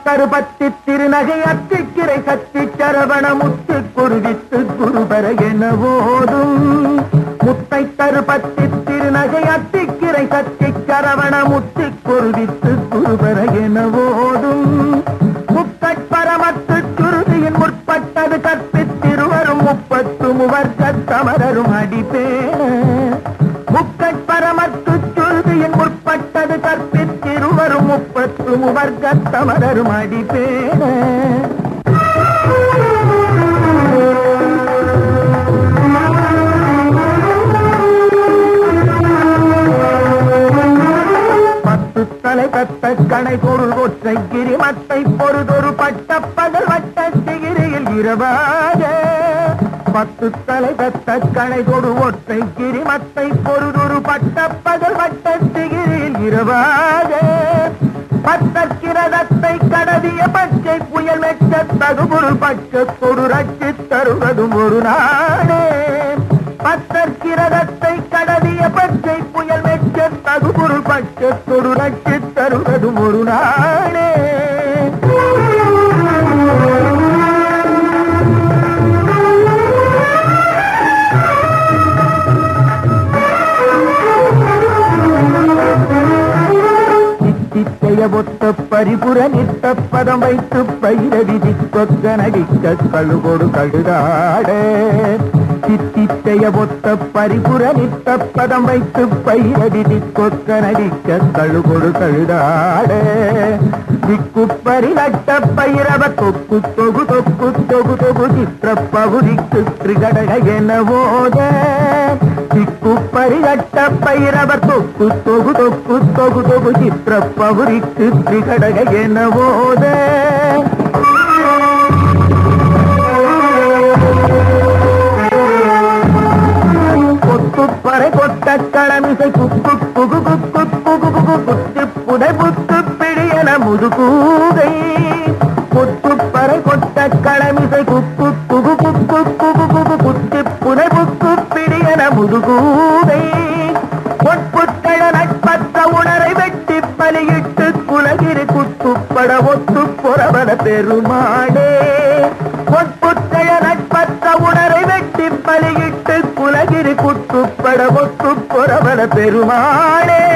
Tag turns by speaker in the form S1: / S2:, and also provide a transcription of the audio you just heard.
S1: தருபத்தி திருநகை அத்திக்கிரை சத்தி சரவண முத்து குருவித்து குருபர என ஓதும் முத்தை தருபத்தி திருநகை அத்திக்கிரை சத்தி சரவண முத்து குருவித்து குருபர என ஓதும் முக்கட்பரமத்து சுருதியின் முற்பட்டது கற்பித்திருவரும் முப்பத்து முவர்க்க தமரரும் அடிப்பேன முக்கட்பரமத்து சுருதியின் முற்பட்டது கற்பித்திருவரும் முப்பத்து முவர்க்க தமரரும் அடிப்பேன பத்து தலை கத்த கணை பொருள் ஒற்றை கிரிமத்தை பொறுதொரு பட்ட பகல் வட்ட சிகிரியில் இரவாக பத்து தலை கத்த கணை கொடு ஒற்றை கிரிமத்தை பொறுதொரு பட்ட பகல் வட்ட சிகிரியில் இரவாக பத்தக்கிரதத்தை கடவிய பச்சை புயல் மெச்ச தகுபொருள் பச்ச தொடு ரட்சி தருவதும் ஒரு நாடே பத்தற்கிரதத்தை கடவிய பச்சை புயல் மெச்ச தகுபொருள் பச்ச தொடு ரட்சி தருவதும் ஒரு நாடே சித்தித்தைய ஒத்த பரிபுர நித்த பதம் வைத்து பைரவி திக்கொக்க நடிக்க கழுகொடு கழுதாட சித்தித்தைய ஒத்த பரிபுர நித்த பதம் வைத்து பைரவி திக்கொக்க நடிக்க கழுகொடு கழுதாட திக்கு பரிநட்ட பைரவ தொக்கு தொகு தொக்கு தொகு தொகு சித்திர பகுதிக்கு திரிகடக என ஓத திக்கு பரிகட்ட பைரவர் தொக்கு தொகு தொக்கு தொகு தொகு சித்திர பகுதிக்கு திரிகடக என ஓத கொத்து பறை கொட்ட களமிசை குக்கு புகு குக்கு புகு புகு குத்து புதை புத்து பிடியன முதுகூகை கொத்து பறை கொட்ட களமிசை குக்கு புகு குக்கு புகு புகு குத்து புதை புக்கு பிடியன முதுகூகை பொற்புத்தழ நட்பற்ற உணரை வெட்டி பலியிட்டு குலகிரி குத்துப்பட ஒத்து புறவன பெருமாடே பொற்புத்தழ நட்பற்ற உணரை வெட்டி பலியிட்டு குலகிரி குத்துப்பட ஒத்து புறவன பெருமாடே